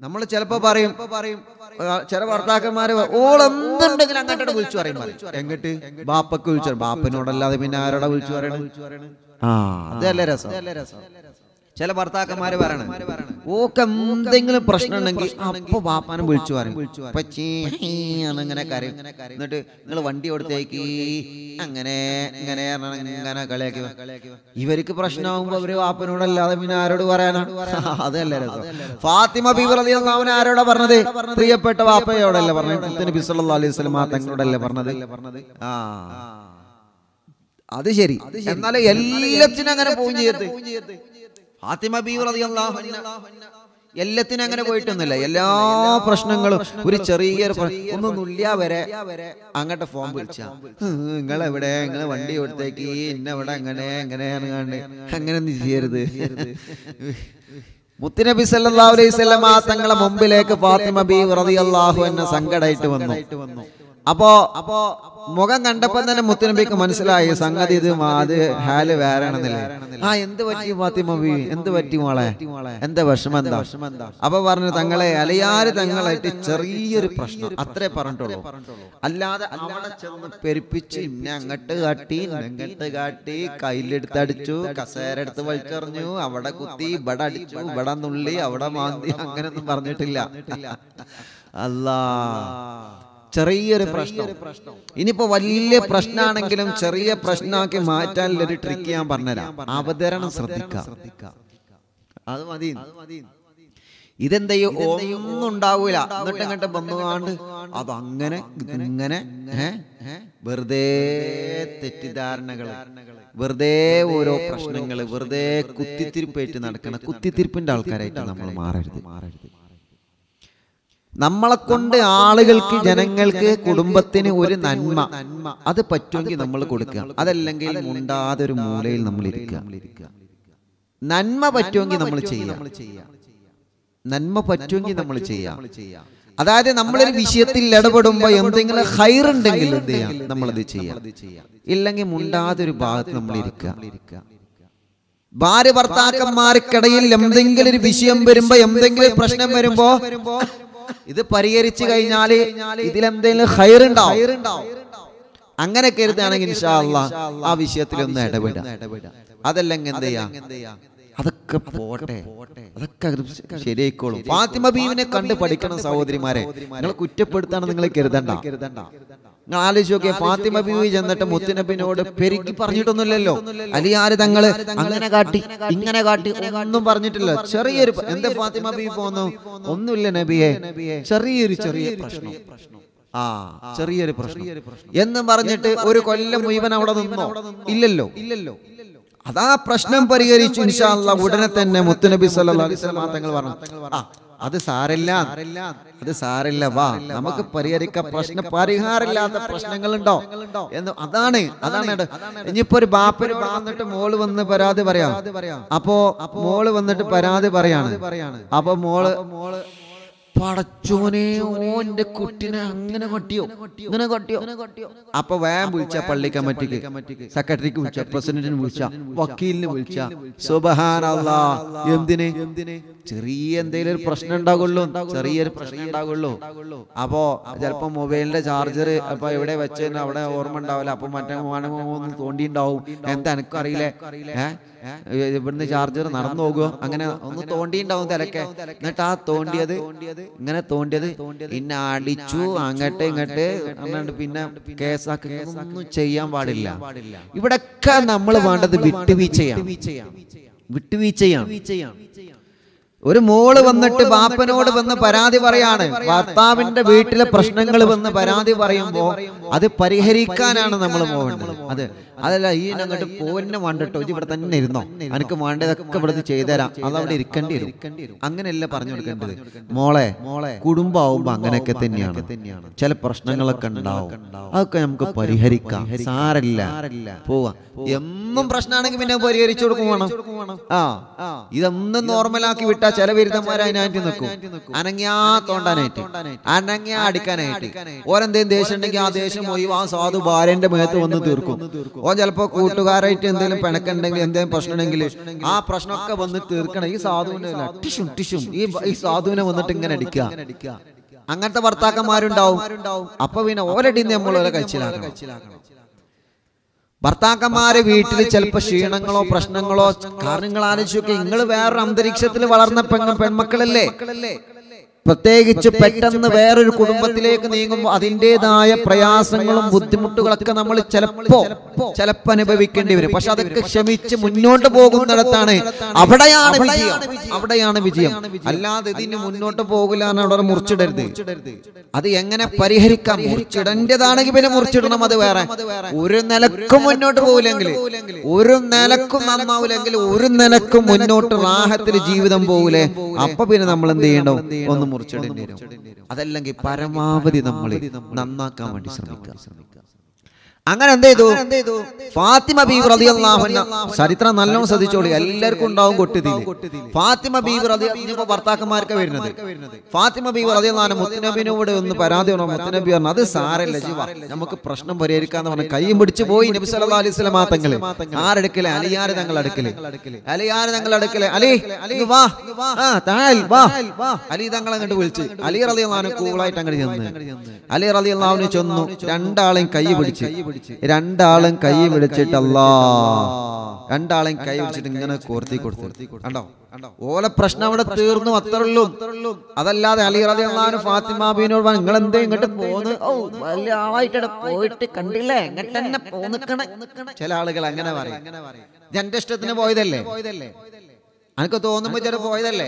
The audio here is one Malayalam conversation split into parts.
നമ്മൾ ചിലപ്പോ പറയും ആ, ചില ഭർത്താക്കന്മാര് ഓളെന്തുണ്ടെങ്കിലും അങ്ങോട്ട് വിളിച്ചു പറയും പറയും. എങ്ങട്ട് ബാപ്പക്ക് വിളിച്ചു പറയും. ബാപ്പനോടല്ലാതെ പിന്നെ ആരോടാ വിളിച്ചു പറയണത് ആ അതല്ലേ രസം ചില ഭർത്താക്കന്മാര് പറയണം ഓക്ക് എന്തെങ്കിലും പ്രശ്നം ഉണ്ടെങ്കിൽ അപ്പൊ ബാപ്പാനെ വിളിച്ചു പറയും പച്ചീ അങ്ങനെ കരയും എന്നിട്ട് നിങ്ങൾ വണ്ടി കൊടുത്തേക്ക് അങ്ങനെ ഇങ്ങനെ പറഞ്ഞ് ഇങ്ങനെ കളിയാക്കി ഇവർക്ക് പ്രശ്നമാകുമ്പോ അവര് ബാപ്പനോടല്ലാതെ പിന്നെ ആരോട് പറയാനാ അതല്ലേ രസം ഫാത്തിമ ബീവറതി അവൻ ആരോടാ പറഞ്ഞത് പ്രിയപ്പെട്ട ബാപ്പയോടല്ലേ പറഞ്ഞത് മുത്തനബി സല്ലല്ലാഹു അലൈഹി വസല്ലം ആ തങ്ങളോടല്ലേ പറഞ്ഞത് ആ അത് ശരി എന്നാലും എല്ലാത്തിനും അങ്ങനെ പോവും ചെയ്യരുത് ഫാത്തിമ ബീവി റളിയല്ലാഹു അൻഹ എല്ലാത്തിനും അങ്ങനെ പോയിട്ടൊന്നുമില്ല എല്ലാ പ്രശ്നങ്ങളും ഒരു ചെറിയൊരു പ്ര- ഒന്ന് നുള്ളിയാ വരെ അങ്ങോട്ട് ഫോൺ വിളിച്ച നിങ്ങൾ എവിടെ നിങ്ങൾ വണ്ടി കൊടുത്തേക്ക് ഇന്നെവിടെ അങ്ങനെ എങ്ങനെ അങ്ങനെ ഒന്നും ചെയ്യരുത് മുത്തുനബി സല്ലല്ലാഹു അലൈഹി വസല്ലം ആ തങ്ങളെ മുമ്പിലേക്ക് ഫാത്തിമ ബി റളിയല്ലാഹു അൻഹ സങ്കടായിട്ട് വന്നു അപ്പോ അപ്പോ മുഖം കണ്ടപ്പോ തന്നെ മുത്തുനബിക്ക് മനസ്സിലായി സംഗതി ഇത് മാ- അത് ഹാല് വേറെ ആണെന്നല്ലേ ആ എന്ത് പറ്റി ഫാത്തിമ ബി എന്ത് പറ്റി മോളെ എന്താ വിഷമം എന്താ അപ്പൊ പറഞ്ഞു തങ്ങളെ അലയാര് തങ്ങളായിട്ട് ചെറിയൊരു പ്രശ്നം അത്രേ പറഞ്ഞിട്ടുള്ളൂ അല്ലാതെ അവിടെ ചെന്ന് പെരുപ്പിച്ച് ഇന്നെ അങ്ങോട്ട് കാട്ടി ഇന്നെ അങ്ങോട്ട് കാട്ടി കയ്യിലെടുത്തടിച്ചു കസേര എടുത്ത് വലിച്ചെറിഞ്ഞു അവിടെ കുത്തി ഇവിടെ അടിച്ചു ഇവിടെ നുള്ളി അവിടെ മാന്തി അങ്ങനെയൊന്നും പറഞ്ഞിട്ടില്ല അല്ലാ ചെറിയൊരു പ്രശ്നം ഇനിയിപ്പോ വലിയ പ്രശ്നമാണെങ്കിലും ചെറിയ പ്രശ്നമാക്കി മാറ്റാനുള്ള ഒരു ട്രിക്ക് ഞാൻ പറഞ്ഞുതരാം അവതരണം ശ്രദ്ധിക്കാം അത് മതി ഇതെന്തയ്യോ ഒന്നും ഉണ്ടാവൂല എന്നിട്ട് അങ്ങോട്ട് വന്നുകാണ്ട് അതങ്ങനെ ഇങ്ങനെ ഏ? വെറുതെ തെറ്റിദ്ധാരണകൾ വെറുതെ ഓരോ പ്രശ്നങ്ങൾ വെറുതെ കുത്തിത്തിരിപ്പായിട്ട് നടക്കണ കുത്തിത്തിരിപ്പിന്റെ ആൾക്കാരായിട്ട് നമ്മൾ മാറരുത് മാറരുത് നമ്മളെ കൊണ്ട് ആളുകൾക്ക് ജനങ്ങൾക്ക് കുടുംബത്തിന് ഒരു നന്മ അത് പറ്റുമെങ്കിൽ നമ്മൾ കൊടുക്കുക അതല്ലെങ്കിൽ മുണ്ടാതെ ഒരു മൂലയിൽ നമ്മൾ ഇരിക്കുക നന്മ പറ്റുമെങ്കിൽ നമ്മൾ ചെയ്യാം നന്മ പറ്റുമെങ്കിൽ നമ്മൾ ചെയ്യാം അതായത് നമ്മളൊരു വിഷയത്തിൽ ഇടപെടുമ്പോ എന്തെങ്കിലും ഹൈറുണ്ടെങ്കിൽ എന്ത് ചെയ്യാം നമ്മളത് ചെയ്യാം ഇല്ലെങ്കിൽ മുണ്ടാതെ ഒരു ഭാഗത്ത് നമ്മൾ ഇരിക്കുക ഭാര്യ ഭർത്താക്കന്മാർക്കിടയിൽ എന്തെങ്കിലും ഒരു വിഷയം വരുമ്പോ എന്തെങ്കിലും ഒരു പ്രശ്നം വരുമ്പോ ഇത് പരിഹരിച്ചു കഴിഞ്ഞാല് ഇതിലെന്തെങ്കിലും ഹൈറുണ്ടാവും അങ്ങനെ കരുതാണെങ്കിൽ ഇൻഷാ അല്ലാ ആ വിഷയത്തിൽ ഒന്ന് ഇടപെടാം അതല്ലെങ്കിൽ എന്ത് ചെയ്യാം അതൊക്കെ പോട്ടെ അതൊക്കെ അത് ശരിയായിക്കോളും ഫാത്തിമ ബീവിനെ കണ്ട് പഠിക്കണം സഹോദരിമാരെ നിങ്ങൾ കുറ്റപ്പെടുത്താണ് നിങ്ങൾ കരുതണ്ട നിങ്ങൾ ആലോചിച്ച് നോക്കിയ ഫാത്തിമ ബീവി ചെന്നിട്ട് മുത്തുനബിനോട് പെരുക്കി പറഞ്ഞിട്ടൊന്നുമില്ലല്ലോ അലിയാര് തങ്ങള് അങ്ങനെ കാട്ടി ഇങ്ങനെ കാട്ടി ഒന്നും പറഞ്ഞിട്ടില്ല ചെറിയൊരു പ- എന്താ ഫാത്തിമ ബീവി പോന്നു ഒന്നുമില്ല നബിയെ ചെറിയൊരു ചെറിയ പ്രശ്നം ആ ചെറിയൊരു പ്രശ്നം എന്നും പറഞ്ഞിട്ട് ഒരു കൊല്ലം മുഴുവൻ അവിടെ നിന്നോ ഇല്ലല്ലോ ഇല്ലല്ലോ അതാ പ്രശ്നം പരിഹരിച്ചു ഇൻഷാ അല്ലാ ഉടനെ തന്നെ മുത്തുനബി സല്ലല്ലാഹു അലൈഹി വസല്ലം തങ്ങൾ പറഞ്ഞു ആ അത് സാരില്ല അത് സാരില്ല വാ നമുക്ക് പരിഹരിക്കാൻ പ്രശ്ന പരിഹാരമില്ലാത്ത പ്രശ്നങ്ങളുണ്ടോ എന്ന് അതാണ് അതാണ് ഇത്. ഇനിയിപ്പോ ഒരു ബാപ്പര് വന്നിട്ട് മോള് വന്ന് പരാതി പറയാം അപ്പോ മോള് വന്നിട്ട് പരാതി പറയാണ് അപ്പൊ മോള് മോള് പടച്ചോനെ ഓന്റെ കുട്ടിനെ അങ്ങനെ കൊട്ടിയോ ഇങ്ങനെ കൊട്ടിയോ അപ്പൊ വേഗം വിളിച്ച പള്ളി കമ്മിറ്റിക്ക് സെക്രട്ടറിക്ക് വിളിച്ച പ്രസിഡന്റിന് വിളിച്ച വക്കീലിന് വിളിച്ച സുബഹാനല്ലാ എന്തിന് ചെറിയ എന്തെങ്കിലും ഒരു പ്രശ്നം ഉണ്ടാകുള്ളൂ ചെറിയൊരു പ്രശ്നം ഉണ്ടാകുള്ളൂ അപ്പോ ചിലപ്പോ മൊബൈലിന്റെ ചാർജർ അപ്പൊ എവിടെ വെച്ചതിന് അവിടെ ഓർമ്മ ഉണ്ടാവില്ല അപ്പൊ മറ്റേ മോനെ ഒന്ന് തോണ്ടിണ്ടാവും എന്താ എനക്കും അറിയില്ലേ ഏഹ് ഇവിടുന്ന് ചാർജർ നടന്നു പോകുമോ അങ്ങനെ ഒന്ന് തോണ്ടിണ്ടാവും തലക്കെ എന്നിട്ട് ആ തോണ്ടിയത് ഇങ്ങനെ തോണ്ടിയത് ഇന്നെ അടിച്ചു അങ്ങോട്ട് ഇങ്ങോട്ട് എന്നിട്ട് പിന്നെ കേസാക്കി ഒന്നും ചെയ്യാൻ പാടില്ല ഇവിടൊക്കെ നമ്മൾ വേണ്ടത് വിട്ടുവീഴ്ചയാണ് വിട്ടുവീഴ്ചയാണ് ഒരു മോള് വന്നിട്ട് ബാപ്പനോട് വന്ന് പരാതി പറയാണ് ഭർത്താവിന്റെ വീട്ടിലെ പ്രശ്നങ്ങൾ വന്ന് പരാതി പറയുമ്പോ അത് പരിഹരിക്കാനാണ് നമ്മൾ പോകേണ്ടത് അത് അതല്ല ഈ അങ്ങോട്ട് പോന്നെ വേണ്ടട്ടോ ഇത് ഇവിടെ തന്നെ ഇരുന്നോ എനിക്ക് വേണ്ടതൊക്കെ ഇവിടെ ചെയ്തുതരാം അത് അവിടെ ഇരിക്കേണ്ടി വരും അങ്ങനെയല്ല പറഞ്ഞു കൊടുക്കേണ്ടത് മോളെ മോളെ കുടുംബമാവുമ്പോ അങ്ങനെയൊക്കെ തന്നെയാണ് ചില പ്രശ്നങ്ങളൊക്കെ ഉണ്ടാവും അതൊക്കെ നമുക്ക് പരിഹരിക്കാം സാരല്ല പോവാ എന്നും പ്രശ്നമാണെങ്കിൽ പിന്നെ പരിഹരിച്ചു കൊടുക്കും വേണം ആ ഇതൊന്നും നോർമലാക്കി വിട്ടാൽ ചില ബിരുദന്മാർ അതിനായിട്ട് നിൽക്കും അനങ്ങിയാ തോണ്ടാനായിട്ട് അനങ്ങിയാ അടിക്കാനായിട്ട് ഓരെന്തേലും ദേഷ്യം ഉണ്ടെങ്കിൽ ആ ദേഷ്യം പോയി ആ സാധു ഭാര്യന്റെ മേത്ത് വന്ന് തീർക്കും ഓൻ ചിലപ്പോ കൂട്ടുകാരായിട്ട് എന്തെങ്കിലും പിണക്കുണ്ടെങ്കിൽ എന്തെങ്കിലും പ്രശ്നം ഉണ്ടെങ്കിൽ ആ പ്രശ്നമൊക്കെ വന്ന് തീർക്കണം ഈ സാധുവിനെ ടിഷും ടിഷും ഈ ഈ സാധുവിനെ വന്നിട്ട് ഇങ്ങനെ അടിക്കുക അങ്ങനത്തെ ഭർത്താക്കന്മാരുണ്ടാവും അപ്പൊ പിന്നെ ഓരടി നമ്മൾ ഓരോ കഴിച്ചിലാക്കണം ഭർത്താക്കന്മാരെ വീട്ടിൽ ചിലപ്പോ ക്ഷീണങ്ങളോ പ്രശ്നങ്ങളോ കാരണങ്ങൾ ആലോചിച്ചൊക്കെ നിങ്ങൾ വേറൊരു അന്തരീക്ഷത്തിൽ വളർന്ന പെണ്ണ പെൺമക്കളല്ലേ പ്രത്യേകിച്ച് പെട്ടെന്ന് വേറൊരു കുടുംബത്തിലേക്ക് നീങ്ങുമ്പോൾ അതിൻ്റെതായ പ്രയാസങ്ങളും ബുദ്ധിമുട്ടുകളൊക്കെ നമ്മൾ ചിലപ്പോ ചിലപ്പോ അനുഭവിക്കേണ്ടി വരും പക്ഷെ അതൊക്കെ ക്ഷമിച്ച് മുന്നോട്ട് പോകുന്നിടത്താണ് അവിടെയാണ് വിജയം അവിടെയാണ് വിജയം അല്ലാതെ ഇതിന് മുന്നോട്ട് പോകില്ല എന്ന് അവിടെ മുറിച്ചിടരുത് അത് എങ്ങനെ പരിഹരിക്കാം മുറിച്ചിടേണ്ടതാണെങ്കിൽ പിന്നെ മുറിച്ചിടണം അത് വേറെ ഒരു നിലക്കും മുന്നോട്ട് പോകില്ലെങ്കിൽ ഒരു നിലക്കും നന്നാവില്ലെങ്കിൽ ഒരു നിലക്കും മുന്നോട്ട് റാഹത്തിൽ ജീവിതം പോകൂലേ അപ്പൊ പിന്നെ നമ്മൾ എന്ത് ചെയ്യണം ഒന്ന് മുറിച്ചിടേണ്ടി വരും അതല്ലെങ്കിൽ പരമാവധി നമ്മൾ നന്നാക്കാൻ വേണ്ടി ശ്രമിക്കുക അങ്ങനെ എന്ത് ചെയ്തു ഫാത്തിമ ബീബ് റളിയല്ലാഹു അൻഹ ചരിത്രം നല്ലോണം ശ്രദ്ധിച്ചോളി എല്ലാവർക്കും ഉണ്ടാവും കൊട്ടുതീല് ഫാത്തിമ ബീബ് റളി ഇനിയിപ്പോ ഭർത്താക്കന്മാർക്ക് വരുന്നത് ഫാത്തിമ ബീബ് റളിയല്ലാഹു അൻഹ മുത്തുനബിനോട് ഒന്ന് പരാതി പറഞ്ഞു മുത്തുനബി പറഞ്ഞു അത് സാരല്ല ജീവ നമുക്ക് പ്രശ്നം പരിഹരിക്കാന്ന് പറഞ്ഞ് കൈയും പിടിച്ചു പോയി നബി സല്ലല്ലാഹു അലൈഹി വസല്ലം തങ്ങള് ആരെടുക്കല് അലിയാര് തങ്ങൾ അടുക്കല് അലിയാര് തങ്ങൾ അടുക്കല് അലി ഇങ്ങ് വാ ആ താൽ വാ അലി തങ്ങൾ അങ്ങോട്ട് വിളിച്ച് അലി റളിയല്ലാഹു അൻഹു കൂളായിട്ട് അങ്ങോട്ട് ചെന്ന് അലി റളിയല്ലാഹു അൻഹു ചെന്നു രണ്ടാളെയും കൈ പിടിച്ച് രണ്ടാളും കൈ പിടിച്ചിട്ട് അല്ലാ രണ്ടാളെയും കൈ പിടിച്ചിട്ട് ഇങ്ങനെ കോർത്തി കൊടുത്തു കണ്ടോ ഓലെ പ്രശ്നം അവിടെ തീർന്നു അത്രയുള്ളൂ അതല്ലാതെ അലി റലി അള്ളഹാന് ഫാത്തിമ ബീനോട് നിങ്ങൾ എന്തേ ഇങ്ങോട്ട് പോന്ന് ഓ വലിയ ആളായിട്ട് പോയിട്ട് കണ്ടില്ലേ ഇങ്ങോട്ട് തന്നെ പോന്നിക്കണ ചില ആളുകൾ അങ്ങനെ പറയും എന്റെ ഇഷ്ടത്തിന് പോയതല്ലേ എനിക്ക് തോന്നുമ്പോ ചില പോയതല്ലേ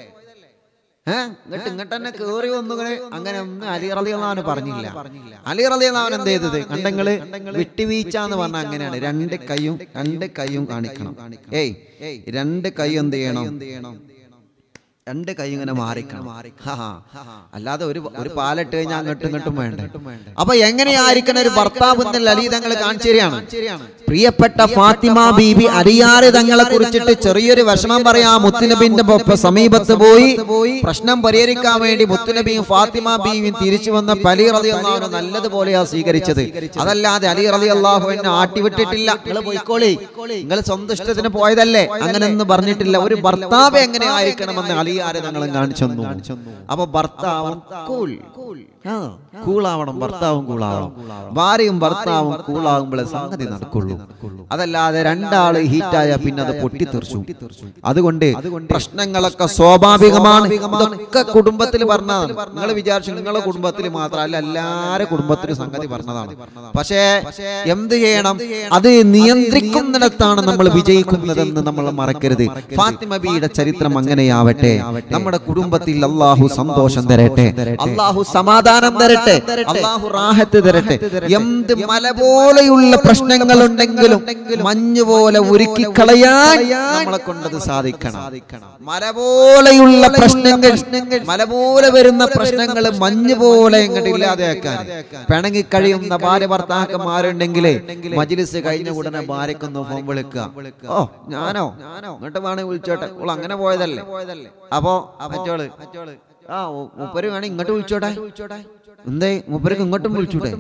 ഏഹ് ഇങ്ങോട്ട് ഇങ്ങോട്ട് തന്നെ കേറി വന്നുകളെ അങ്ങനെ ഒന്നും അലി റലി അള്ളഹാന് പറഞ്ഞില്ല അലി റലി അള്ളഹാൻ എന്ത് ചെയ്തത് കണ്ടങ്ങള് വിട്ടുവീഴ്ച എന്ന് പറഞ്ഞാൽ അങ്ങനെയാണ് രണ്ട് കൈയും രണ്ട് കൈയും കാണിക്കണം ഏയ് രണ്ട് കൈ എന്ത് ചെയ്യണം രണ്ട് കൈ ഇങ്ങനെ മാറിക്കണം ഹാ, ഹാ. അല്ലാതെ ഒരു ഒരു പാലിട്ട് കഴിഞ്ഞാൽ അങ്ങോട്ടും ഇങ്ങോട്ടും വേണ്ട അപ്പൊ എങ്ങനെയായിരിക്കണം ഒരു ഭർത്താവ് എന്നല്ല അലി തങ്ങൾ കാണിച്ചു തരികയാണ് പ്രിയപ്പെട്ട ഫാത്തിമ ബീബി അരിയാറ് തങ്ങളെ കുറിച്ചിട്ട് ചെറിയൊരു വിഷമം പറയാ മുത്തുനബിന്റെ ഒപ്പം സമീപത്ത് പോയി പ്രശ്നം പരിഹരിക്കാൻ വേണ്ടി മുത്തുനബിയും ഫാത്തിമ ബീവിയും തിരിച്ചു വന്ന പലി റലി അള്ളാഹു നല്ലതുപോലെയാ സ്വീകരിച്ചത് അതല്ലാതെ അലി റലി അള്ളാഹു എന്നെ ആട്ടിവിട്ടിട്ടില്ല നിങ്ങൾ പോയിക്കോളി നിങ്ങൾ സ്വന്തം ഇഷ്ടത്തിന് പോയതല്ലേ അങ്ങനെ ഒന്നും പറഞ്ഞിട്ടില്ല ഒരു ഭർത്താവ് എങ്ങനെ ആയിരിക്കണമെന്ന് അലിയാരെ ഞങ്ങളും കാണിച്ചു തന്നു അപ്പൊ ഭർത്താവും കൂൾ ആ, കൂളാവണം ഭർത്താവും കൂളാവണം ഭാര്യയും ഭർത്താവും കൂളാകുമ്പോഴേ സംഗതി നടക്കുള്ളൂ അതല്ലാതെ രണ്ടാള് ഹീറ്റായ പിന്നെ അത് പൊട്ടിത്തെറിച്ചു അതുകൊണ്ട് പ്രശ്നങ്ങളൊക്കെ സ്വാഭാവികമാണ് ഇതൊക്കെ കുടുംബത്തിൽ പറഞ്ഞതാണ് നിങ്ങൾ വിചാരിച്ചു നിങ്ങളെ കുടുംബത്തിൽ മാത്രമല്ല എല്ലാരെ കുടുംബത്തിലും സംഗതി പറഞ്ഞതാണ് പക്ഷേ എന്ത് ചെയ്യണം അത് നിയന്ത്രിക്കുന്നിടത്താണ് നമ്മൾ വിജയിക്കുന്നതെന്ന് നമ്മൾ മറക്കരുത് ഫാത്തിമ ബിയുടെ ചരിത്രം അങ്ങനെയാവട്ടെ നമ്മുടെ കുടുംബത്തിൽ അള്ളാഹു സന്തോഷം തരട്ടെ അള്ളാഹു സമാധാനം തരട്ടെ അള്ളാഹു റാഹത്ത് തരട്ടെ എന്ത് മല പോലെയുള്ള പ്രശ്നങ്ങൾ ഉണ്ടെങ്കിലും മഞ്ഞ് പോലെ ഒരുക്കി കളയാൻ നമ്മളെ കൊണ്ടത് സാധിക്കണം മല പോലെയുള്ള പ്രശ്നങ്ങൾ മല പോലെ വരുന്ന പ്രശ്നങ്ങൾ മഞ്ഞ് പോലെ ഇങ്ങോട്ട് ഇല്ലാതെയാക്കാൻ പിണങ്ങി കഴിയുന്ന ഭാര്യ ഭർത്താക്കന്മാരുണ്ടെങ്കിലേ മജിലിസ് കഴിഞ്ഞ ഉടനെ ഭാര്യക്കൊന്ന് ഫോൺ വിളിക്കുക ഓ ഞാനോ ഇങ്ങോട്ട് വേണേ വിളിച്ചോട്ടെ ഓൾ അങ്ങനെ പോയതല്ലേ അപ്പോ മറ്റോള് ആ ഉ- മൂപ്പര് വേണേ ഇങ്ങോട്ട് വിളിച്ചോട്ടെ എന്തേ മൂപ്പർക്ക് ഇങ്ങോട്ടും വിളിച്ചൂടെ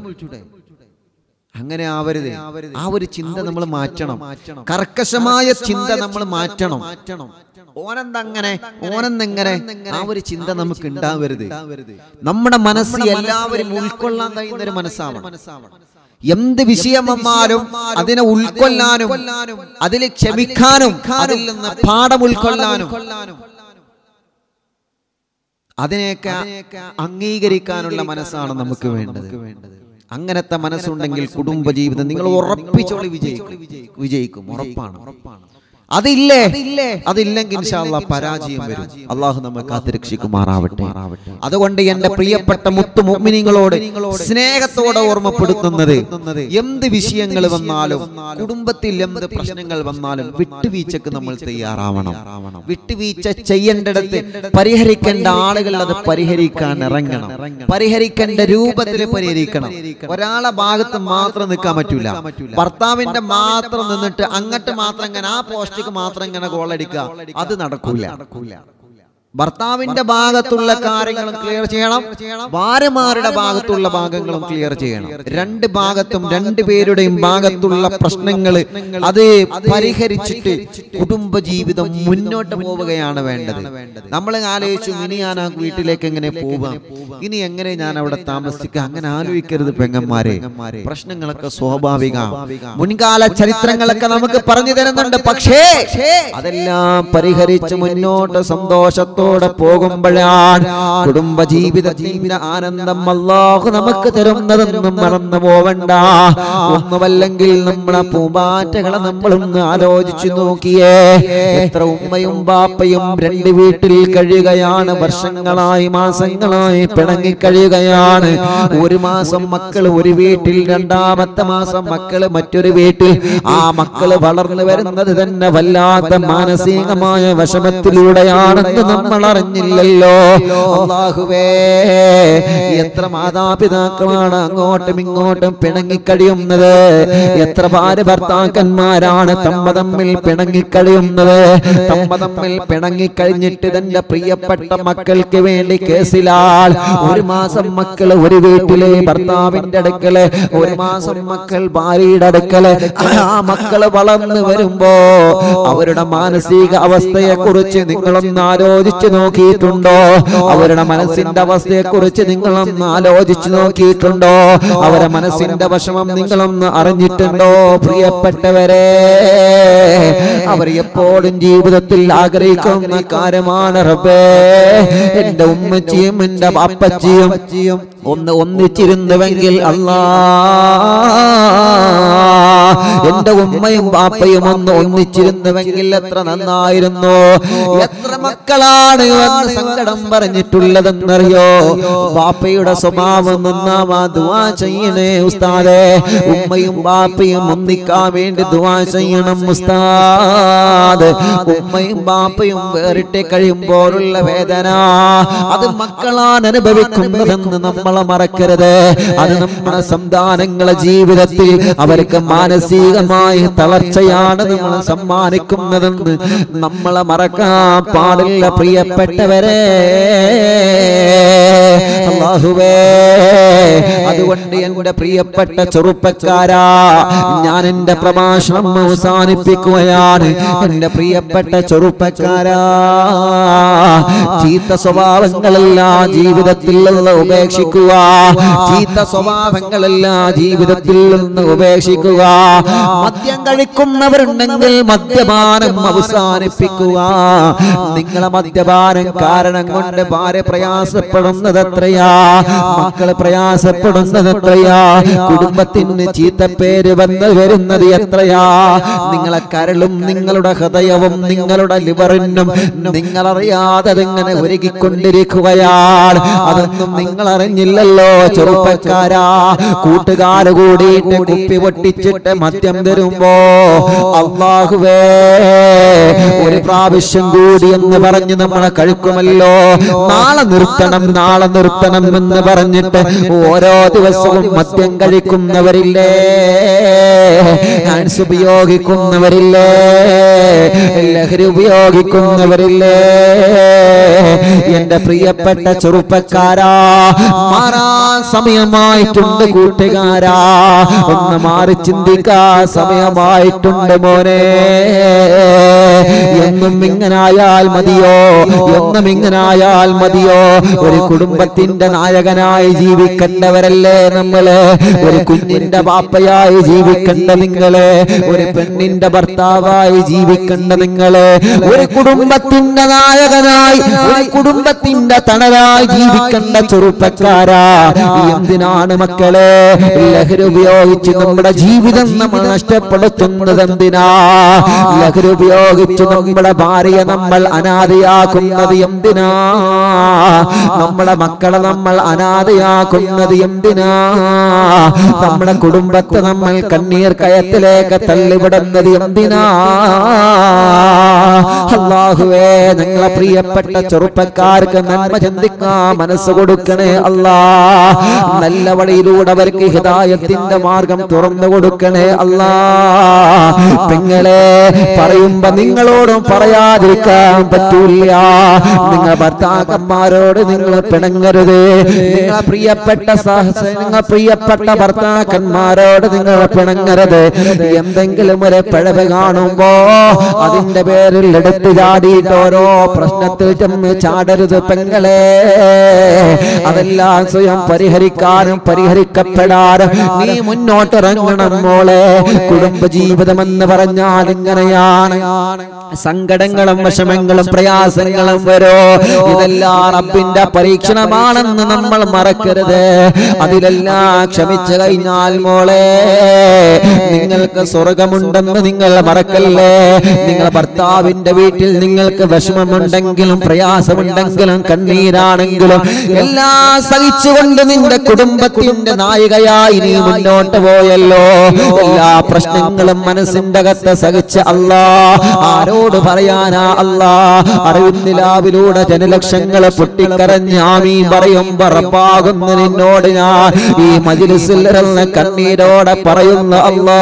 അങ്ങനെ ആവരുത് ആ ഒരു ചിന്ത നമ്മൾ മാറ്റണം കർക്കശമായ ചിന്ത നമ്മൾ മാറ്റണം ഓനെന്തങ്ങനെ ഓനെന്നെങ്ങനെ ആ ഒരു ചിന്ത നമുക്ക് ഉണ്ടാവരുത് നമ്മുടെ മനസ്സ് എല്ലാവരും ഉൾക്കൊള്ളാൻ കഴിയുന്ന ഒരു മനസ്സാവണം എന്ത് വിഷയം വന്നാലും അതിനെ ഉൾക്കൊള്ളാനും അതിൽ ക്ഷമിക്കാനും അതിൽ നിന്ന് പാഠം ഉൾക്കൊള്ളാനും അതിനെയൊക്കെ അംഗീകരിക്കാനുള്ള മനസ്സാണ് നമുക്ക് വേണ്ടത് അങ്ങനത്തെ മനസ്സുണ്ടെങ്കിൽ കുടുംബജീവിതം നിങ്ങൾ ഉറപ്പിച്ചോളി വിജയിക്കും വിജയിക്കും ഉറപ്പാണ് അതില്ലേ അതില്ലെങ്കിൽ ഇൻഷാല്ലാ പരാജയം വരും അള്ളാഹു നമ്മെ കാത്തുരക്ഷിക്കുമാറാവട്ടെ അതുകൊണ്ട് എന്റെ പ്രിയപ്പെട്ട മുത്തു മുഅ്മിനീങ്ങളോട് സ്നേഹത്തോടെ ഓർമ്മപ്പെടുത്തുന്നത് എന്ത് വിഷയങ്ങൾ വന്നാലും കുടുംബത്തിൽ എന്ത് പ്രശ്നങ്ങൾ വന്നാലും വിട്ടുവീഴ്ചക്ക് നമ്മൾ തയ്യാറാവണം വിട്ടുവീഴ്ച ചെയ്യേണ്ടിടത്ത് പരിഹരിക്കേണ്ട ആളുകൾ അത് പരിഹരിക്കാൻ ഇറങ്ങണം പരിഹരിക്കേണ്ട രൂപത്തിൽ പരിഹരിക്കണം ഒരാളെ ഭാഗത്ത് മാത്രം നിൽക്കാൻ പറ്റൂല ഭർത്താവിന്റെ മാത്രം നിന്നിട്ട് അങ്ങോട്ട് മാത്രം ഇങ്ങനെ ആ പോസ്റ്റിക്ക് മാത്രം ഇങ്ങനെ ഗോളടിക്കുക അത് നടക്കൂല ഭർത്താവിന്റെ ഭാഗത്തുള്ള കാര്യങ്ങളും ക്ലിയർ ചെയ്യണം ഭാര്യമാരുടെ ഭാഗത്തുള്ള ഭാഗങ്ങളും ക്ലിയർ ചെയ്യണം രണ്ട് ഭാഗത്തും രണ്ട് പേരുടെയും ഭാഗത്തുള്ള പ്രശ്നങ്ങൾ അത് പരിഹരിച്ചിട്ട് കുടുംബ ജീവിതം മുന്നോട്ട് പോവുകയാണ് വേണ്ടത് നമ്മൾ ആലോചിച്ചു ഇനി ഞാൻ ആ വീട്ടിലേക്ക് എങ്ങനെ പോവാം ഇനി എങ്ങനെ ഞാൻ അവിടെ താമസിക്കുക അങ്ങനെ ആലോചിക്കരുത് പെങ്ങന്മാരെ പ്രശ്നങ്ങളൊക്കെ സ്വാഭാവിക മുൻകാല ചരിത്രങ്ങളൊക്കെ നമുക്ക് പറഞ്ഞു തരുന്നുണ്ട് പക്ഷേ അതെല്ലാം പരിഹരിച്ച് മുന്നോട്ട് സന്തോഷത്തോടെ പോകുമ്പോഴാണ് കുടുംബ ജീവിതത്തിന്റെ ആനന്ദം അല്ലാഹു നമുക്ക് തരുന്നതെന്നും മറന്നു പോവണ്ട ഒന്നുമല്ലെങ്കിൽ നമ്മളെ പൂമ്പാറ്റകളെ നമ്മളൊന്ന് ആലോചിച്ചു നോക്കിയേ എത്ര ഉമ്മയും ബാപ്പയും രണ്ട് വീട്ടിൽ കഴിയുകയാണ് വർഷങ്ങളായി മാസങ്ങളായി പിണങ്ങി കഴിയുകയാണ് ഒരു മാസം മക്കൾ ഒരു വീട്ടിൽ രണ്ടാമത്തെ മാസം മക്കള് മറ്റൊരു വീട്ടിൽ ആ മക്കള് വളർന്നു വരുന്നത് തന്നെ വല്ലാത്ത മാനസികമായ വിഷമത്തിലൂടെയാണെന്ന് നമ്മൾ അറിഞ്ഞില്ലല്ലോ അള്ളാഹുവേ എത്ര മാതാപിതാക്കളാണ് അങ്ങോട്ടും ഇങ്ങോട്ടും പിണങ്ങിക്കഴിയുന്നത് എത്ര ഭാര്യ ഭർത്താക്കന്മാരാണ് തമ്മ തമ്മിൽ പിണങ്ങിക്കഴിയുന്നത് തമ്മ തമ്മിൽ പിണങ്ങിക്കഴിഞ്ഞിട്ട് തന്റെ പ്രിയപ്പെട്ട മക്കൾക്ക് വേണ്ടി കേസിലാൾ ഒരു മാസം മക്കള് ഒരു വീട്ടിലെ ഭർത്താവിന്റെ അടുക്കല് ഒരു മാസം മക്കൾ ഭാര്യയുടെ അടുക്കല് ആ മക്കള് വളർന്നു വരുമ്പോ അവരുടെ മാനസിക അവസ്ഥയെ കുറിച്ച് നിങ്ങളൊന്ന് ആലോചിച്ചു നോക്കിയിട്ടുണ്ടോ അവരുടെ മനസ്സിന്റെ അവസ്ഥയെ കുറിച്ച് നിങ്ങളൊന്ന് ആലോചിച്ചു നോക്കിയിട്ടുണ്ടോ അവരുടെ മനസ്സിന്റെ വിഷമം നിങ്ങളൊന്ന് അറിഞ്ഞിട്ടുണ്ടോ പ്രിയപ്പെട്ടവരെ അവർ എപ്പോഴും ജീവിതത്തിൽ ആഗ്രഹിക്കുന്ന കാര്യമാണ് റബ്ബേ എന്റെ ഉമ്മച്ചിയും എന്റെ അപ്പച്ചിയും ഒന്ന് ഒന്നിച്ചിരുന്നുവെങ്കിൽ അല്ലാ എന്റെ ഉമ്മയും ബാപ്പയും ഒന്ന് ഒന്നിച്ചിരുന്നുവെങ്കിൽ എത്ര നന്നായിരുന്നു എത്ര മക്കളാണ് എന്ന് സങ്കടം പറഞ്ഞിട്ടുള്ളതെന്നറിയോ ബാപ്പയുടെ സ്വഭാവം നന്നാവാ ദുവാ ചെയ്യണേ ഉസ്താദേ ഉമ്മയും ബാപ്പയും ഒന്നിക്കാൻ വേണ്ടി ദുവാ ചെയ്യണം ഉസ്താദ് ഉമ്മയും ബാപ്പയും വേറിട്ട് കഴിയുമ്പോഴുള്ള വേദന അത് മക്കളാണ് അനുഭവിക്കുന്നതെന്ന് നമ്മളെ മറക്കരുത് അത് നമ്മുടെ സന്താനങ്ങളെ ജീവിതത്തിൽ അവർക്ക് മാനസികമായ തളർച്ചയാണ് നമ്മൾ സമ്മാനിക്കുന്നതെന്ന് നമ്മളെ മറക്കാൻ പാടില്ല പ്രിയപ്പെട്ടവരെ അള്ളാഹുവേ അതുകൊണ്ട് എന്റെ പ്രിയപ്പെട്ട ചെറുപ്പക്കാരാ ഞാൻ എന്റെ പ്രഭാഷണം അവസാനിപ്പിക്കുകയാണ് എന്റെ പ്രിയപ്പെട്ട ചെറുപ്പക്കാരാ ചീത്ത സ്വഭാവങ്ങളെല്ലാം ജീവിതത്തിൽ നിന്ന് ഉപേക്ഷിക്കുക ചീത്ത സ്വഭാവങ്ങളെല്ലാം ജീവിതത്തിൽ നിന്ന് ഉപേക്ഷിക്കുക മദ്യം കഴിക്കുന്നവരുണ്ടെങ്കിൽ മദ്യപാനം അവസാനിപ്പിക്കുക നിങ്ങളെ മദ്യപാനം കാരണം കൊണ്ട് ഭാര്യ പ്രയാസപ്പെടുന്നത് എത്രയാ മക്കള് പ്രയാസപ്പെടുന്നത് എത്രയാ കുടുംബത്തിന് ചീത്ത പേര് വന്ന് വരുന്നത് എത്രയാ നിങ്ങളെ കരളും നിങ്ങളുടെ ഹൃദയവും നിങ്ങളുടെ ലിവറിനും നിങ്ങളറിയാതെ അതിങ്ങനെ ഒരുകിക്കൊണ്ടിരിക്കുകയാണ് അതൊന്നും നിങ്ങൾ അറിഞ്ഞില്ലല്ലോ ചെറുപ്പക്കാരാ കൂട്ടുകാര് കൂടിയിട്ട് കുപ്പി പൊട്ടിച്ചിട്ട് മദ്യം തരുമ്പോ അള്ളാഹുവേ ഒരു പ്രാവശ്യം കൂടി എന്ന് പറഞ്ഞ് നമ്മളെ കഴിക്കുമല്ലോ നാളെ നിർത്തണം നാളെ നിർത്തണം എന്ന് പറഞ്ഞിട്ട് ഓരോ ദിവസവും മദ്യം കഴിക്കുന്നവരില്ലേ ഹാൻസ് ഉപയോഗിക്കുന്നവരില്ലേ ലഹരി ഉപയോഗിക്കുന്നവരില്ലേ എന്റെ പ്രിയപ്പെട്ട ചെറുപ്പക്കാരാ മാറാൻ സമയമായിട്ടുണ്ട് കൂട്ടുകാരാ ഒന്ന് മാറി ചിന്തിക്കാൻ സമയമായിട്ടുണ്ട് മോനെ എന്നും ഇങ്ങനായാൽ മതിയോ എന്നും ഇങ്ങനായാൽ മതിയോ ഒരു കുടുംബത്തിന്റെ നായകനായി ജീവിക്കേണ്ടവരല്ലേ നമ്മള് ഒരു കുഞ്ഞിന്റെ ബാപ്പയായി ജീവിക്കേണ്ട നിങ്ങള് ഒരു പെണ്ണിന്റെ ഭർത്താവായി ജീവിക്കേണ്ട നിങ്ങള് ഒരു കുടുംബത്തിന്റെ നായകനായി ഒരു കുടുംബത്തിന്റെ തണലായി ജീവിക്കേണ്ട ചെറുപ്പക്കാരാ എന്തിനാണ് മക്കളെ ലഹരി ഉപയോഗിച്ച് നമ്മുടെ ജീവിതം നമ്മൾ നഷ്ടപ്പെടുത്തുന്നത് എന്തിനാ ലഹരി ഉപയോഗിച്ച് നമ്മുടെ ഭാര്യയെ നമ്മൾ അനാഥയാക്കുന്നത് എന്തിനാ നമ്മുടെ മക്കളെ നമ്മൾ അനാഥയാക്കുന്നത് എന്തിനാ നമ്മുടെ കുടുംബത്തെ നമ്മൾ കണ്ണീർ കയത്തിലേക്ക് തള്ളിവിടുന്നത് എന്തിനാ അള്ളാഹുവേ ഞങ്ങളെ പ്രിയപ്പെട്ട ചെറുപ്പക്കാർക്ക് നന്മ ചിന്തിക്കാൻ മനസ്സ് കൊടുക്കണേ അല്ലാ നല്ല വഴിയിലൂടെ അവർക്ക് ഹിദായത്തിന്റെ മാർഗം തുറന്നു കൊടുക്കണേ അല്ലാ പെങ്ങളെ പറയുമ്പോ നിങ്ങളോടും പറയാതിരിക്കാൻ പറ്റൂല നിങ്ങൾ ഭർത്താക്കന്മാരോട് നിങ്ങൾ പിണങ്ങരുത് നിങ്ങളെ പ്രിയപ്പെട്ട സഹസ നിങ്ങൾ പ്രിയപ്പെട്ട ഭർത്താക്കന്മാരോട് നിങ്ങൾ പിണങ്ങരുത് എന്തെങ്കിലും ഒരു പിഴവ് കാണുമ്പോ അതിന്റെ പേരിൽ എടുത്തു ചാടിയിട്ട് ഓരോ പ്രശ്നത്തിൽ ചെന്ന് ചാടരുത് പെങ്ങളെ അതെല്ലാം സ്വയം പരിഹരിക്കാനും പരിഹരിക്കപ്പെടാനും നീ മുന്നോട്ടിറങ്ങണം മോളെ കുടുംബജീവിതം എന്ന് പറഞ്ഞാൽ ഇങ്ങനെയാണ് സങ്കടങ്ങളും വിഷമങ്ങളും പ്രയാസങ്ങളും വരോ ഇതെല്ലാം റബ്ബിന്റെ പരീക്ഷണമാണെന്ന് നമ്മൾ മറക്കരുത് അതിലെല്ലാം ക്ഷമിച്ചു കഴിഞ്ഞാൽ മോളെ നിങ്ങൾക്ക് സ്വർഗമുണ്ടെന്ന് നിങ്ങൾ മറക്കല്ലേ നിങ്ങൾ ഭർത്താവിന്റെ വീട്ടിൽ നിങ്ങൾക്ക് വിഷമമുണ്ടെങ്കിലും പ്രയാസമുണ്ടെങ്കിലും കണ്ണീരാണെങ്കിലും എല്ലാം സഹിച്ചുകൊണ്ട് നിന്റെ കുടുംബത്തിന്റെ നായികയായി നീ മുന്നോട്ട് പോയല്ലോ എല്ലാ പ്രശ്നങ്ങളും മനസ്സിന്റെ അകത്ത് സഹിച്ച് അല്ലാ ആരോട് പറയാനാ അല്ലാ അറിവിന്ദിലാവിലൂടെ ജനലക്ഷങ്ങൾ പൊട്ടിക്കരഞ്ഞ് ആമീൻ പറയുമ്പോ റബ്ബാകുന്ന നിന്നോട് ഞാൻ ഈ മജിലിസിൽ ഇരുന്ന് കണ്ണീരോടെ പറയുന്ന അല്ലാ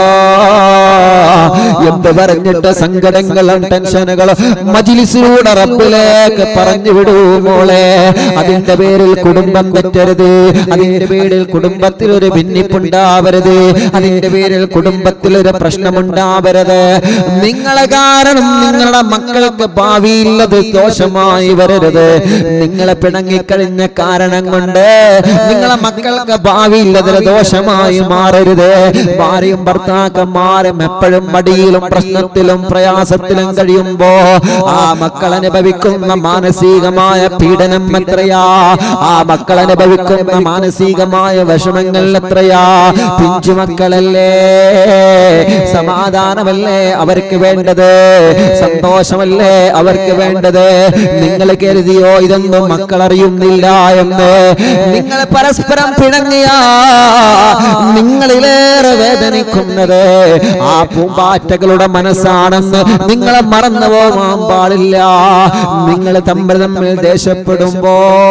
എന്ത് പറഞ്ഞിട്ട് സങ്കടങ്ങളും ടെൻഷനുകളും മജിലിസിലൂടെ റബ്ബിലേക്ക് പറഞ്ഞു വിടൂ മോളെ അതിന്റെ പേരിൽ കുടുംബം തെറ്റരുത് അതിന്റെ പേരിൽ കുടുംബത്തിൽ ഒരു ഭിന്നിപ്പുണ്ടാവരുത് അതിന്റെ പേരിൽ കുടുംബത്തിൽ ഒരു പ്രശ്നമുണ്ടാവരുത് നിങ്ങളെ കാരണം നിങ്ങളുടെ മക്കൾക്ക് ഭാവിയില്ലത് ദോഷമായി വരരുത് നിങ്ങളെ പിണങ്ങിക്കഴിഞ്ഞ കാരണം കൊണ്ട് നിങ്ങളെ മക്കൾക്ക് ഭാവിയില്ലതൊരു ദോഷമായി മാറരുത് ഭാര്യയും ഭർത്താക്കന്മാരും എപ്പോഴും മടിയിലും പ്രശ്നത്തിലും പ്രയാസത്തിലും കഴിയുമ്പോ ആ മക്കൾ അനുഭവിക്കുന്ന മാനസികമായ പീഡനം എത്രയാ ആ മക്കൾ അനുഭവിക്കുന്ന മാനസികമായ വിഷമങ്ങൾ എത്രയാ പിഞ്ചു മക്കളല്ലേ സമാധാനമല്ലേ അവർക്ക് വേണ്ടത് സന്തോഷമല്ലേ അവർക്ക് വേണ്ടത് നിങ്ങൾ കരുതിയോ ഇതൊന്നും മക്കൾ അറിയുന്നില്ല എന്ന് നിങ്ങൾ പരസ്പരം പിണങ്ങിയ നിങ്ങളിലേറെ വേദനിക്കുന്നത് ആ പൂമ്പാറ്റകളുടെ മനസ്സാണെന്ന് നിങ്ങളെ മറന്നു പോകാൻ പാടില്ല നിങ്ങൾ തമ്മിൽ തമ്മിൽ ദേഷ്യപ്പെടുമ്പോ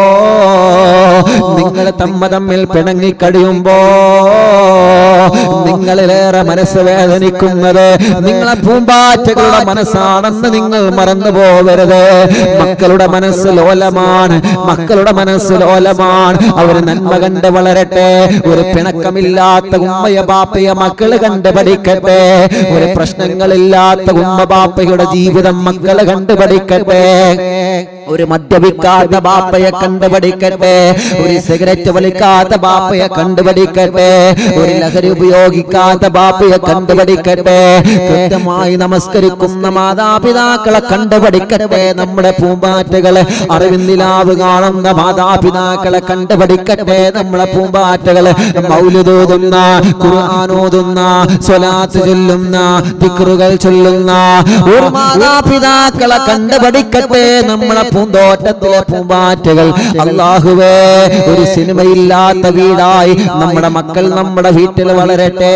നിങ്ങൾ തമ്മ തമ്മിൽ പിണങ്ങി കഴിയുമ്പോ നിങ്ങളിലേറെ മനസ്സ് വേദനിക്കുന്നത് നിങ്ങളെ പൂമ്പാറ്റകളുടെ മനസ്സാണെന്ന് നിങ്ങൾ മറന്നു പോവരുത് മക്കളുടെ മനസ്സ് ലോലമാണ് മക്കളുടെ മനസ്സ് ലോലമാണ് അവർ നന്മ കണ്ട് വളരട്ടെ ഒരു പിണക്കമില്ലാത്ത ഉമ്മയ ബാപ്പയ മക്കള് കണ്ട് പഠിക്കട്ടെ ഒരു പ്രശ്നങ്ങളില്ലാത്ത ഉമ്മ ബാപ്പയുടെ ജീവിതം മക്കള് കണ്ട് പഠിക്കട്ടെ ഒരു മദ്യപിക്കാത്ത ബാപ്പയെ കണ്ടുപഠിക്കട്ടെ ഒരു സിഗരറ്റ് വലിക്കാത്ത ബാപ്പയെ കണ്ടുപഠിക്കട്ടെ ഒരു ലഹരി ഉപയോഗിക്കാത്ത ബാപ്പയെ കണ്ടുപഠിക്കട്ടെ കൃത്യമായി നമസ്കരിക്കുന്ന മാതാപിതാക്കളെ കണ്ടുപഠിക്കട്ടെ നമ്മുടെ പൂമ്പാറ്റകളെ അറിവിന്ദിലാവ് കാണുന്ന മാതാപിതാക്കളെ കണ്ടുപഠിക്കട്ടെ നമ്മളെ പൂമ്പാറ്റകളെ മൗലുതോതുന്ന ഖുർആാനോതുന്ന സ്വലാത്ത് ചൊല്ലുന്ന ദിക്റുകൾ ചൊല്ലുന്ന ഒരു മാതാപിതാക്കളെ കണ്ടുപഠിക്കട്ടെ നമ്മളെ പൂന്തോട്ടത്തിലെ പൂമ്പാറ്റകൾ അള്ളാഹുവേ ഒരു സിനിമയില്ലാത്ത വീടായി നമ്മുടെ മക്കൾ നമ്മുടെ വീട്ടിൽ വളരട്ടെ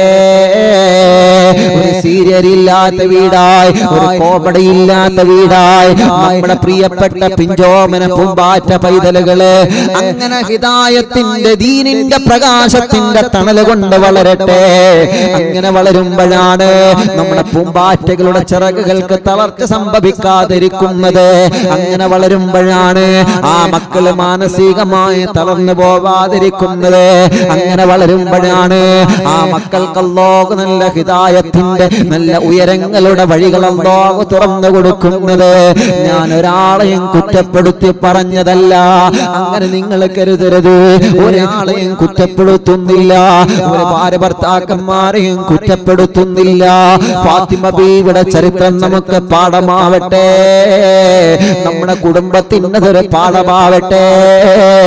ഒരു സീരിയൽ ഇല്ലാത്ത വീടായി ഒരു കോമഡി ഇല്ലാത്ത വീടായി നമ്മുടെ പ്രിയപ്പെട്ട പിഞ്ചോമന പൂമ്പാറ്റ പൈതലുകള് അങ്ങനെ ഹിതായത്തിന്റെ ദീനിന്റെ പ്രകാശത്തിന്റെ തണല് കൊണ്ട് വളരട്ടെ അങ്ങനെ വളരുമ്പോഴാണ് നമ്മുടെ പൂമ്പാറ്റകളുടെ ചിറകുകൾക്ക് തളർച്ച സംഭവിക്കാതിരിക്കുന്നത് അങ്ങനെ വളരുമ്പോഴാണ് ആ മക്കള് മാനസികമായി തളർന്നു പോവാതിരിക്കുന്നത് അങ്ങനെ വളരുമ്പോഴാണ് ആ മക്കൾക്ക് അല്ലാഹു നല്ല ഹിതായത്തിന്റെ നല്ല ഉയരങ്ങളുടെ വഴികൾ അല്ലാഹു തുറന്നു കൊടുക്കുന്നത് ഞാൻ ഒരാളെയും കുറ്റപ്പെടുത്തി പറഞ്ഞതല്ല അങ്ങനെ നിങ്ങൾ കരുതരുത് ഒരാളെയും കുറ്റപ്പെടുത്തുന്നില്ല ഒരു ഭാര്യ ഭർത്താക്കന്മാരെയും കുറ്റപ്പെടുത്തുന്നില്ല ഫാത്തിമ ബീവിയുടെ ചരിത്രം നമുക്ക് പാഠമാവട്ടെ നമ്മുടെ കുടുംബത്തിനതൊരു പാഠമാവട്ടെ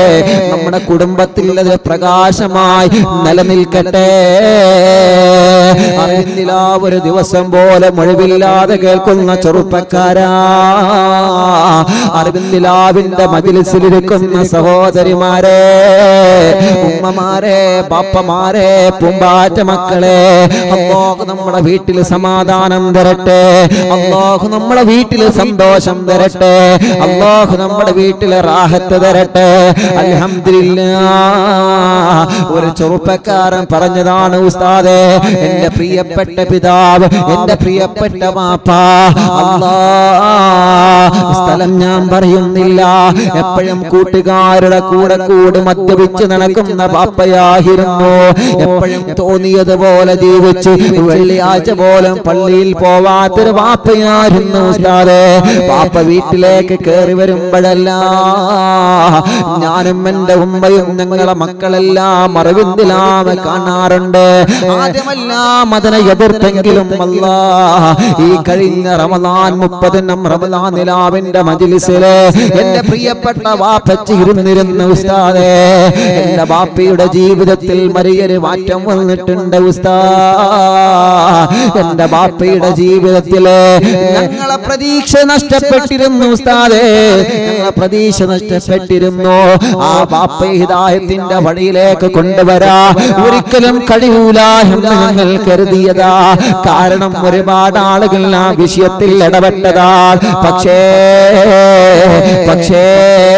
നമ്മുടെ കുടുംബത്തിൽ അതൊരു പ്രകാശമായി നിലനിൽക്കട്ടെ അറിയുന്നില്ല ഒരു ദിവസം പോലെ ഒഴിവില്ലാതെ കേൾക്കുന്ന ചെറുപ്പക്കാരാ അറിവിന്ദിലാവിന്റെ മജിലിസിലിരിക്കുന്ന സഹോദരിമാരെ ഉമ്മമാരെ ബാപ്പമാരെ പൂമ്പാറ്റ മക്കളെ അള്ളാഹു നമ്മുടെ വീട്ടിൽ സമാധാനം തരട്ടെ അള്ളാഹു നമ്മുടെ വീട്ടിൽ സന്തോഷം തരട്ടെ അള്ളാഹു നമ്മുടെ വീട്ടിൽ റാഹത്ത് തരട്ടെ അൽഹംദുലില്ലാ ഒരു ചെറുപ്പക്കാരൻ പറഞ്ഞതാണ് ഉസ്താദെ എന്റെ പ്രിയപ്പെട്ട പിതാവ് എന്റെ പ്രിയപ്പെട്ട വാപ്പ അല്ലാ സ്ഥലം ഞാൻ പറയുന്നില്ല എപ്പോഴും കൂട്ടുകാരുടെ കൂടെ കൂടി മദ്യപിച്ച് നടക്കുന്ന പാപ്പയായിരുന്നു എപ്പോഴും തോന്നിയതുപോലെ ജീവിച്ച് വെള്ളിയാഴ്ച പോലും പള്ളിയിൽ പോവാത്തൊരു പാപ്പയായിരുന്നു ഉസ്താദെ പാപ്പ വീട്ടിലേക്ക് കയറി വരുമ്പോഴല്ല ഞാനും എന്റെ ഉമ്മയും ഞങ്ങളെ മക്കളെല്ലാം അറിവിന്ദിലാമ കാണാറുണ്ട് ആദ്യമെല്ലാം അതിനെ എതിർത്തെങ്കിലും അല്ല ഈ കഴിഞ്ഞ റമദാൻ മുപ്പതിനും റമദാൻ നിലാവിന്റെ മജിലിസില് എന്റെ പ്രിയപ്പെട്ട വാപ്പച്ചി ഇരുന്നിരുന്ന ഉസ്താദേ എന്റെ ബാപ്പയുടെ ജീവിതത്തിൽ മറിയൊരു മാറ്റം വന്നിട്ടുണ്ട് ഉസ്താ എന്റെ ബാപ്പയുടെ ജീവിതത്തില് ഞങ്ങളെ പ്രതീക്ഷ നഷ്ടപ്പെട്ടിരുന്നു ഉസ്താദേ ഞങ്ങളെ പ്രതീക്ഷ നഷ്ടപ്പെട്ടിരുന്നു ആ ബാപ്പ ഹിദായത്തിന്റെ വഴിയിലേക്ക് കൊണ്ടുവരാ ഒരിക്കലും കഴിയൂല എന്ന് ഞങ്ങൾ കരുതിയതാ കാരണം ഒരുപാട് ആളുകൾ ആ വിഷയത്തിൽ ഇടപെട്ടതാ പക്ഷേ പക്ഷേ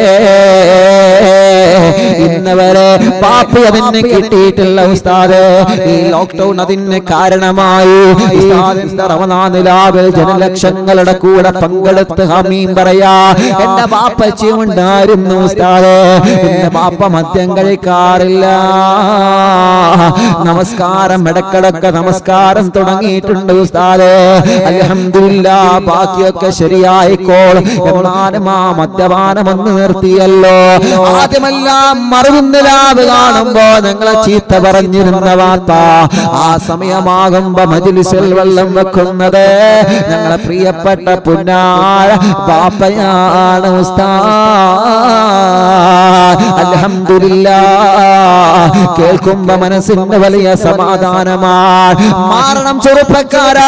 ഇന്ന് വരെ പാപ്പി അതിന് കിട്ടിയിട്ടില്ല ഉസ്താദ് ഈ ലോക്ക്ഡൌൺ അതിന് കാരണമായി ഉസ്താദിന്റെ റമദാനിലാവിൽ ജനലക്ഷങ്ങളുടെ കൂടെ പങ്കെടുത്ത് ഹമീം പറയാ എന്റെ ബാപ്പച്ചി ഉണ്ടായിരുന്നു ഉസ്താദ് എന്റെ ബാപ്പ മദ്യം കഴിക്കാറില്ല നമസ്കാരം ഇടക്കിടക്ക് നമസ്കാരം തുടങ്ങിയിട്ടുണ്ട് ഉസ്താദ് അൽഹംദുലില്ല ബാക്കിയൊക്കെ ശരിയായിക്കോൾ എന്നാലും ആ മദ്യപാനം ഒന്ന് നിർത്തിയല്ലോ ആദ്യമെല്ലാം മറുകുന്നിലാവ് കാണുമ്പോ ഞങ്ങളെ ചീത്ത പറഞ്ഞിരുന്ന വാർത്ത ആ സമയമാകുമ്പോ മജിലിസിൽ വെള്ളം വെക്കുന്നത് ഞങ്ങളെ പ്രിയപ്പെട്ട പുന്നാഴ പാപ്പയാണ് ഉസ്താ അൽഹംദുലില്ല കേൾക്കുമ്പോ മനസ്സിന് വലിയ സമാധാനമാണ് മാറണം ചെറുപ്പക്കാരാ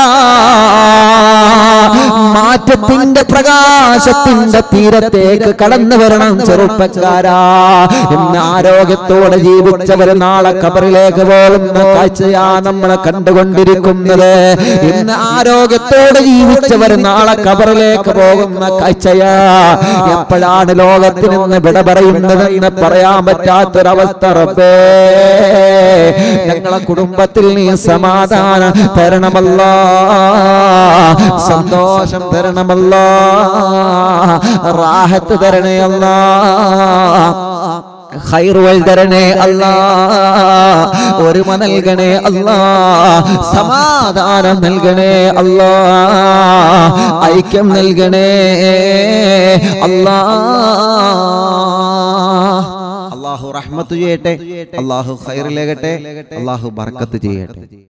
മാറ്റത്തിന്റെ പ്രകാശത്തിന്റെ തീരത്തേക്ക് കടന്നു വരണം ചെറുപ്പക്കാരാ ഇന്ന് ആരോഗ്യത്തോടെ ജീവിച്ചവർ നാളെ കബറിലേക്ക് പോകുന്ന കാഴ്ചയാ നമ്മളെ കണ്ടുകൊണ്ടിരിക്കുന്നത് ഇന്ന് ആരോഗ്യത്തോടെ ജീവിച്ചവർ നാളെ കബറിലേക്ക് പോകുന്ന കാഴ്ചയാ എപ്പോഴാണ് ലോകത്തിൽ നിന്ന് വിട പറയുന്നതെന്ന് പറയാൻ പറ്റാത്തൊരവസ്ഥ റബ്ബേ ഞങ്ങളെ കുടുംബത്തിൽ നീ സമാധാനം തരണമല്ല സന്തോഷം തരണമല്ല റാഹത്ത് തരണേ അല്ലാ ഖൈറുകൾ തരണേ അല്ലാ ഒരുമ നൽകണേ അല്ലാ സമാധാനം നൽകണേ അല്ലാ ഐക്യം നൽകണേ അല്ലാ അള്ളാഹു റഹ്മത്ത് ചെയ്യട്ടെ അള്ളാഹു ഖൈറിലേകട്ടെ അള്ളാഹു ബർക്കത്ത് ചെയ്യട്ടെ